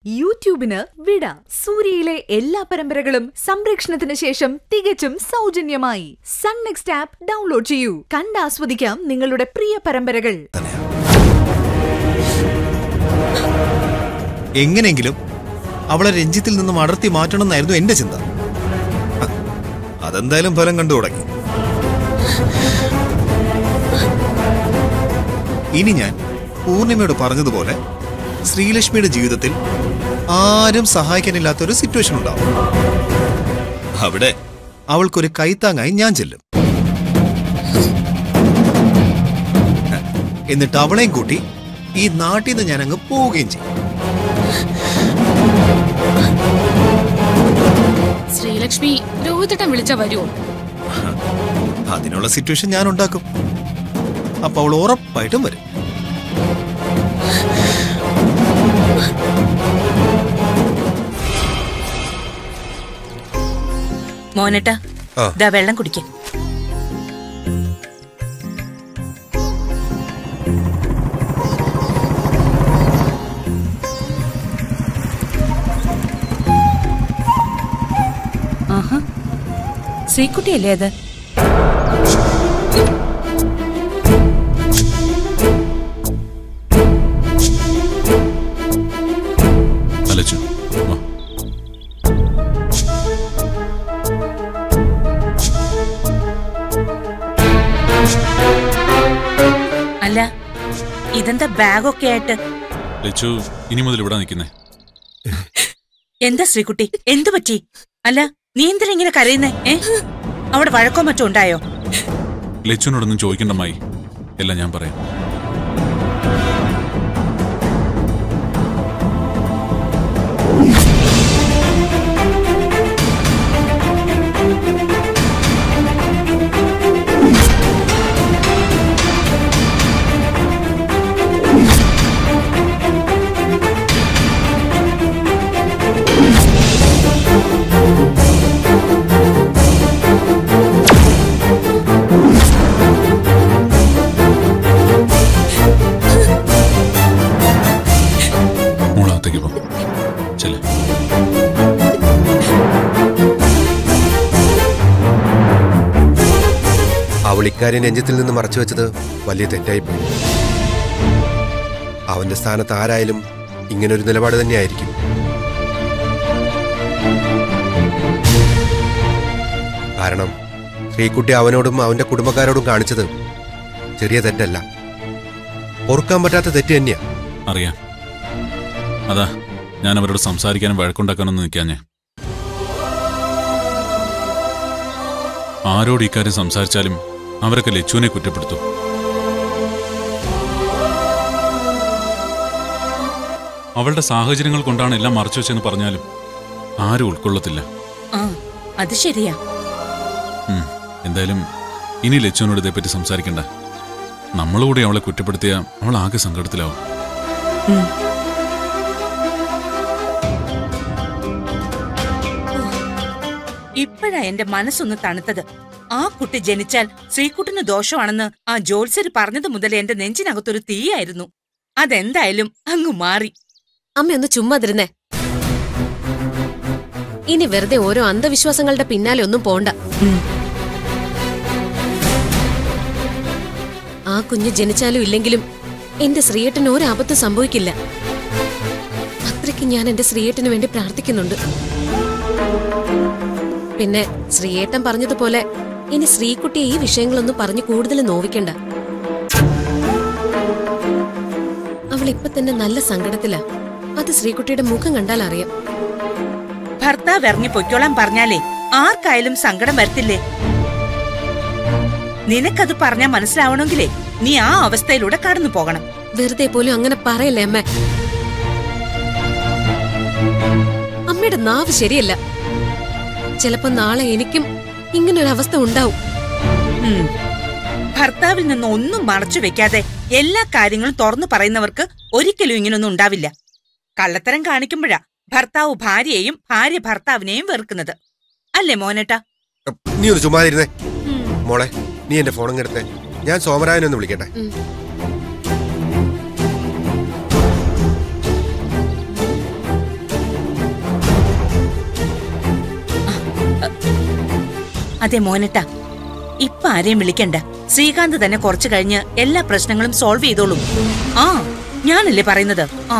യൂട്യൂബിന് വിട സൂര്യയിലെ എല്ലാ പരമ്പരകളും സംരക്ഷണത്തിന് ശേഷം തികച്ചും സൗജന്യമായി സൺ നെക്സ്റ്റ് ആപ്പ് ഡൗൺലോഡ് ചെയ്യൂ കണ്ടാസ്വദിക്കാം നിങ്ങളുടെ പ്രിയ പരമ്പരകൾ തന്നെയാ എങ്ങനെയെങ്കിലും അവളെ രഞ്ജിത്തിൽ നിന്നും അടർത്തി മാറ്റണമെന്നായിരുന്നു എന്റെ ചിന്ത ഹ, അതെന്തായാലും ഫലം കണ്ടു തുടങ്ങി ഇനി ഞാൻ പൂർണിമയോട് പറഞ്ഞതുപോലെ ശ്രീലക്ഷ്മിയുടെ ജീവിതത്തിൽ ആരും സഹായിക്കാനില്ലാത്ത ഒരു സിറ്റുവേഷൻ ഉണ്ടാവും അവിടെ അവൾക്കൊരു കൈത്താങ്ങായി ഞാൻ ചെല്ലും എന്നിട്ട് അവളെയും കൂട്ടി ഈ നാട്ടിൽ നിന്ന് ഞാൻ അങ്ങ് പോവുകയും ചെയ്യും ശ്രീലക്ഷ്മി രോഹിതട്ടൻ വിളിച്ച വരുമോ അതിനുള്ള സിറ്റുവേഷൻ ഞാൻ ഉണ്ടാക്കും അപ്പൊ അവൾ ഉറപ്പായിട്ടും വരും മോനേട്ടാ ആ. ദാ വെള്ളം കുടിക്ക ശ്രീക്കുട്ടിയല്ലേ അത് അലച്ചു വാ അല്ല ഇതെന്താ ബാഗൊക്കെ ആയിട്ട് ലച്ചു ഇനി മുതൽ ഇവിടെ നിൽക്കുന്നേ എന്താ ശ്രീകുട്ടി എന്തു പറ്റി അല്ല നീ എന്തിനാ ഇങ്ങനെ കരയുന്നേ ഏ അവിടെ വഴക്കോ മറ്റോ ഉണ്ടായോ ലച്ചുവിനോടൊന്നും ചോദിക്കണ്ട മായി എല്ലാം ഞാൻ പറയാം മോളകത്തേക്ക് പോ ചെല്ലേ അവൾ ഇക്കാര്യം രഞ്ജിത്തിൽ നിന്ന് മറച്ചു വെച്ചത് വലിയ തെറ്റായിപ്പോയി അവന്റെ സ്ഥാനത്ത് ആരായാലും ഇങ്ങനൊരു നിലപാട് തന്നെയായിരിക്കും കാരണം ശ്രീകുട്ടി അവനോടും അവന്റെ കുടുംബക്കാരോടും കാണിച്ചത് ചെറിയ തെറ്റല്ല ഓർക്കാൻ പറ്റാത്ത തെറ്റ് തന്നെയാ അറിയാം അതാ ഞാൻ അവരോട് സംസാരിക്കാനും വഴക്കുണ്ടാക്കാനൊന്നും നിൽക്കാൻ ഞാൻ ആരോട് ഇക്കാര്യം സംസാരിച്ചാലും അവരൊക്കെ ലച്ചുവിനെ കുറ്റപ്പെടുത്തും അവളുടെ സാഹചര്യങ്ങൾ കൊണ്ടാണ് എല്ലാം മറച്ചു വെച്ചെന്ന് പറഞ്ഞാലും ആരും ഉൾക്കൊള്ളത്തില്ല ആ അത് ശരിയാ ഉം, എന്തായാലും ഇനി ലച്ചുവിനോട് ഇതേപ്പറ്റി സംസാരിക്കണ്ട നമ്മളൂടെ അവളെ കുറ്റപ്പെടുത്തിയ അവൾ ആകെ സങ്കടത്തിലാവും ഇപ്പോഴാ എന്റെ മനസ്സൊന്ന് തണുത്തത് ആ കുട്ടി ജനിച്ചാൽ ശ്രീകുട്ടിന് ദോഷമാണെന്ന് ആ ജോത്സ്യര് പറഞ്ഞത് മുതൽ എന്റെ നെഞ്ചിനകത്തൊരു തീയായിരുന്നു അതെന്തായാലും അങ്ങ് മാറി അമ്മ ഒന്ന് ചുമ്മാതിരുന്നേ ഇനി വെറുതെ ഓരോ അന്ധവിശ്വാസങ്ങളുടെ പിന്നാലെ ഒന്നും പോണ്ട ആ കുഞ്ഞ് ജനിച്ചാലും ഇല്ലെങ്കിലും എന്റെ ശ്രീയേട്ടന് ഒരാപത്തും സംഭവിക്കില്ല അത്രയ്ക്ക് ഞാൻ എന്റെ ശ്രീയേട്ടന് വേണ്ടി പ്രാർത്ഥിക്കുന്നുണ്ട് പിന്നെ ശ്രീയേട്ടൻ പറഞ്ഞതുപോലെ ഇനി ശ്രീകുട്ടിയെ ഈ വിഷയങ്ങളൊന്നും പറഞ്ഞ് കൂടുതൽ നോവിക്കണ്ട അവൾ ഇപ്പൊ തന്നെ നല്ല സങ്കടത്തിലാ അത് ശ്രീകുട്ടിയുടെ മുഖം കണ്ടാൽ അറിയാം ഭർത്താവ് ഇറങ്ങി പൊയ്ക്കോളാൻ പറഞ്ഞാലേ ആർക്കായാലും സങ്കടം വരത്തില്ലേ നിനക്കത് പറഞ്ഞാൽ മനസ്സിലാവണമെങ്കിലേ നീ ആ അവസ്ഥയിലൂടെ കടന്നു പോകണം വെറുതെ പോലും അങ്ങനെ പറയല്ലേ അമ്മ അമ്മയുടെ നാവ് ശരിയല്ല ചിലപ്പോ നാളെ എനിക്കും ഇങ്ങനൊരവസ്ഥ ഉണ്ടാവും ഉം. ഭർത്താവിൽ നിന്ന് ഒന്നും മറച്ചു വെക്കാതെ എല്ലാ കാര്യങ്ങളും തുറന്നു പറയുന്നവർക്ക് ഒരിക്കലും ഇങ്ങനൊന്നും ഉണ്ടാവില്ല കള്ളത്തരം കാണിക്കുമ്പോഴാ ഭർത്താവ് ഭാര്യയെയും ഭാര്യ ഭർത്താവിനെയും വെറുക്കുന്നത് അല്ലേ മോനേട്ടാ നീ ഒന്ന് ചുമ്മാതിരുന്നേ മോളെ നീ എന്റെ ഫോണും എടുത്തേ ഞാൻ സോമരായനെ ഒന്ന് വിളിക്കട്ടെ ഉം. അതെ മോനട്ടാ ഇപ്പൊ ആരെയും വിളിക്കണ്ട ശ്രീകാന്ത് തന്നെ കുറച്ചു കഴിഞ്ഞ് എല്ലാ പ്രശ്നങ്ങളും സോൾവ് ചെയ്തോളും ആ ഞാനല്ലേ പറയുന്നത് ആ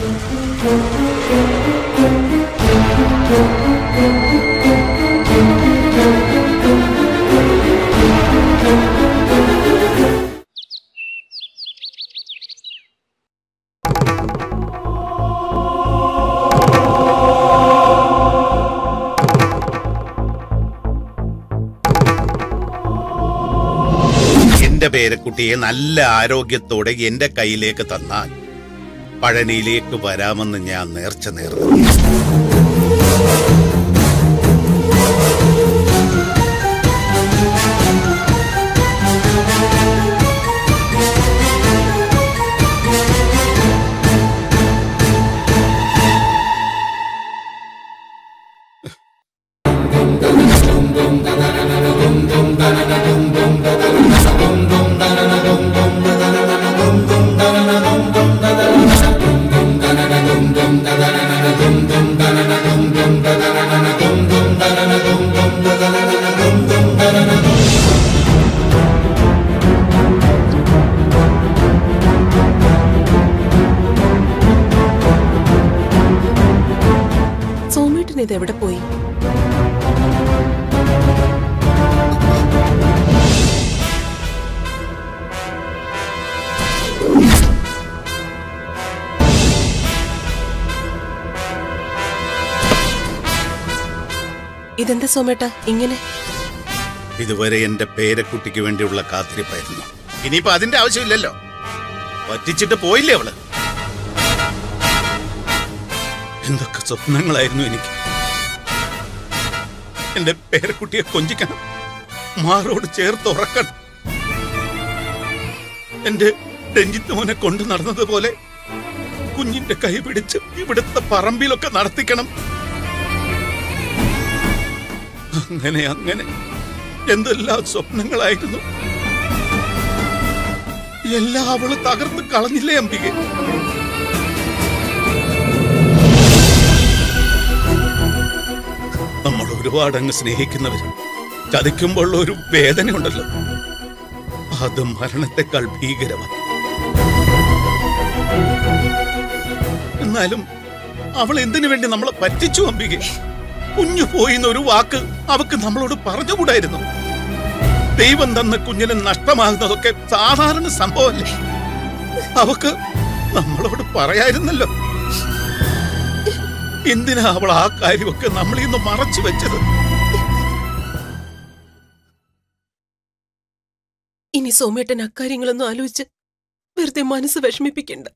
എന്റെ പേരക്കുട്ടിയെ നല്ല ആരോഗ്യത്തോടെ എന്റെ കയ്യിലേക്ക് തന്നാൽ പഴനിയിലേക്ക് വരാമെന്ന് ഞാൻ നേർച്ച നേർന്നു സോമേട്ടൻ ഇത് എവിടെ പോയി ഇതെന്താ സോമേട്ട ഇങ്ങനെ ഇതുവരെ എന്റെ പേരക്കുട്ടിക്ക് വേണ്ടിയുള്ള കാത്തിരിപ്പായിരുന്നു ഇനിയിപ്പോ അതിന്റെ ആവശ്യമില്ലല്ലോ പറ്റിച്ചിട്ട് പോയില്ലേ അവള് എന്തൊക്കെ സ്വപ്നങ്ങളായിരുന്നു എനിക്ക് എന്റെ പേരക്കുട്ടിയെ കൊഞ്ചിക്കണം മാറോട് ചേർത്ത് ഉറക്കണം എന്റെ രഞ്ജിത്ത് മോനെ കൊണ്ടു നടന്നതുപോലെ കുഞ്ഞിന്റെ കൈ പിടിച്ച് ഇവിടുത്തെ പറമ്പിലൊക്കെ നടത്തിക്കണം അങ്ങനെ അങ്ങനെ എന്തെല്ലാം സ്വപ്നങ്ങളായിരുന്നു എല്ലാം അവള് തകർത്ത് കളഞ്ഞില്ലേ അംബികെ നമ്മൾ ഒരുപാട് അങ്ങ് സ്നേഹിക്കുന്നവർ ചതിക്കുമ്പോൾ ഒരു വേദനയുണ്ടല്ലോ അത് മരണത്തെക്കാൾ ഭീകരമാണ് എന്നാലും അവൾ എന്തിനു വേണ്ടി നമ്മളെ പറ്റിച്ചു അംബികെ കുഞ്ഞു പോയി എന്നൊരു വാക്ക് അവക്ക് നമ്മളോട് പറഞ്ഞുകൂടായിരുന്നു ദൈവം തന്ന കുഞ്ഞിന് നഷ്ടമാകുന്നതൊക്കെ സാധാരണ സംഭവമല്ലേ അവക്ക് നമ്മളോട് പറയായിരുന്നല്ലോ എന്തിനാ അവൾ ആ കാര്യമൊക്കെ നമ്മളിൽ നിന്ന് മറച്ചു വെച്ചത് ഇനി സോമേട്ടൻ അക്കാര്യങ്ങളൊന്നും ആലോചിച്ച് വെറുതെ മനസ്സ് വിഷമിപ്പിക്കണ്ട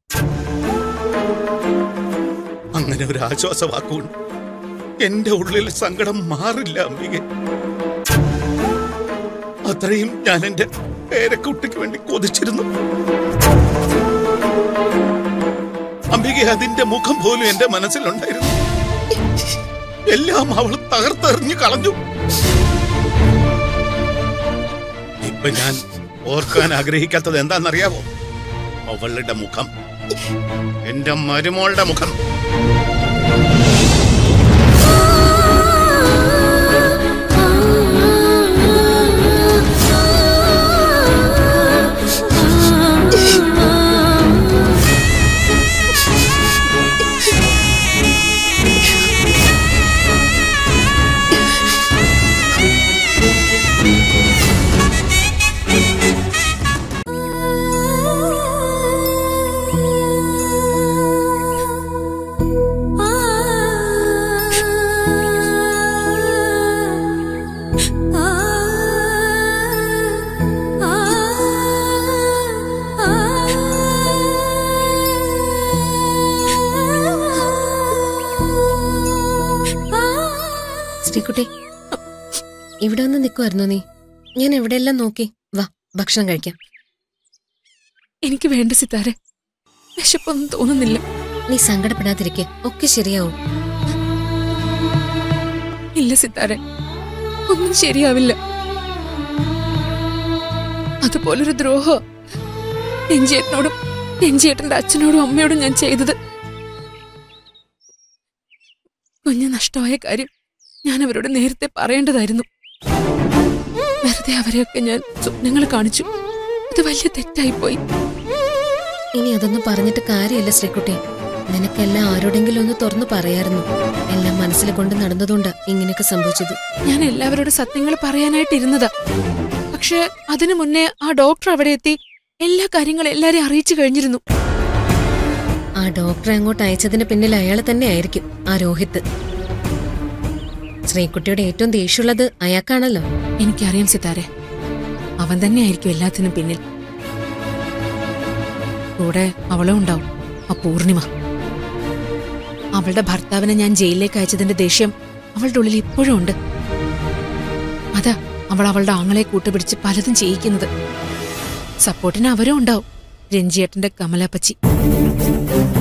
അങ്ങനെ ഒരു ആശ്വാസ വാക്കുകൊണ്ട് എന്റെ ഉള്ളിൽ സങ്കടം മാറില്ല അംബികെ അത്രയും ഞാൻ എന്റെ പേരക്കുട്ടിക്ക് വേണ്ടി കൊതിച്ചിരുന്നു അംബിക അതിന്റെ മുഖം പോലും എന്റെ മനസ്സിലുണ്ടായിരുന്നു എല്ലാം അവൾ തകർത്തെറിഞ്ഞു കളഞ്ഞു ഇപ്പൊ ഞാൻ ഓർക്കാൻ ആഗ്രഹിക്കാത്തത് എന്താണെന്നറിയാവോ അവളുടെ മുഖം എന്റെ മരുമോളുടെ മുഖം ശ്രീകുട്ടി ഇവിടെ വന്ന് നിൽക്കുമായിരുന്നു നീ ഞാൻ എവിടെയെല്ലാം നോക്കി വാ ഭക്ഷണം കഴിക്കാം എനിക്ക് വേണ്ട സിത്താരെ വിശപ്പൊന്നും തോന്നുന്നില്ല നീ സങ്കടപ്പെടാതിരിക്കെ ഒക്കെ ശരിയാവും ഇല്ല സിത്താരെ ഒന്നും ശരിയാവില്ല അതുപോലൊരു ദ്രോഹോ രഞ്ജിയേട്ടനോടും രഞ്ജിയേട്ടന്റെ അച്ഛനോടും അമ്മയോടും ഞാൻ ചെയ്തത് കുഞ്ഞ് നഷ്ടമായ കാര്യം ഞാൻ അവരോട് നേരത്തെ പറയേണ്ടതായിരുന്നു വെറുതെ അവരെയൊക്കെ ഞാൻ സ്വപ്നങ്ങൾ കാണിച്ചു അത് വലിയ തെറ്റായിപ്പോയി ഇനി അതൊന്നും പറഞ്ഞിട്ട് കാര്യമില്ല ശ്രീകുട്ടി നിനക്കെല്ലാം ആരോടെങ്കിലും ഒന്ന് തുറന്നു പറയായിരുന്നു എല്ലാം മനസ്സിൽ കൊണ്ട് നടന്നതുകൊണ്ട് ഇങ്ങനെയൊക്കെ സംഭവിച്ചത് ഞാൻ എല്ലാവരോടും സത്യങ്ങൾ പറയാനായിട്ടിരുന്നതാ പക്ഷെ അതിനു മുന്നേ ആ ഡോക്ടർ അവിടെ എത്തി എല്ലാ കാര്യങ്ങളും എല്ലാരെയും അറിയിച്ചു കഴിഞ്ഞിരുന്നു ആ ഡോക്ടറെ അങ്ങോട്ട് അയച്ചതിന് പിന്നിൽ അയാൾ തന്നെ ആയിരിക്കും ആ രോഹിത്ത് ശ്രീകുട്ടിയുടെ ഏറ്റവും ദേഷ്യമുള്ളത് അയാൾക്കാണല്ലോ എനിക്കറിയാം സിതാരെ അവൻ തന്നെയായിരിക്കും എല്ലാത്തിനും പിന്നിൽ കൂടെ അവളും ഉണ്ടാവും ആ പൂർണിമ അവളുടെ ഭർത്താവിനെ ഞാൻ ജയിലിലേക്ക് അയച്ചതിന്റെ ദേഷ്യം അവളുടെ ഉള്ളിൽ ഇപ്പോഴും ഉണ്ട് അതാ അവൾ അവളുടെ ആങ്ങളെ കൂട്ടുപിടിച്ച് പലതും ചെയ്യിക്കുന്നത് സപ്പോർട്ടിന് അവരും ഉണ്ടാവും രഞ്ജിയേട്ടന്റെ കമലാപ്പച്ചി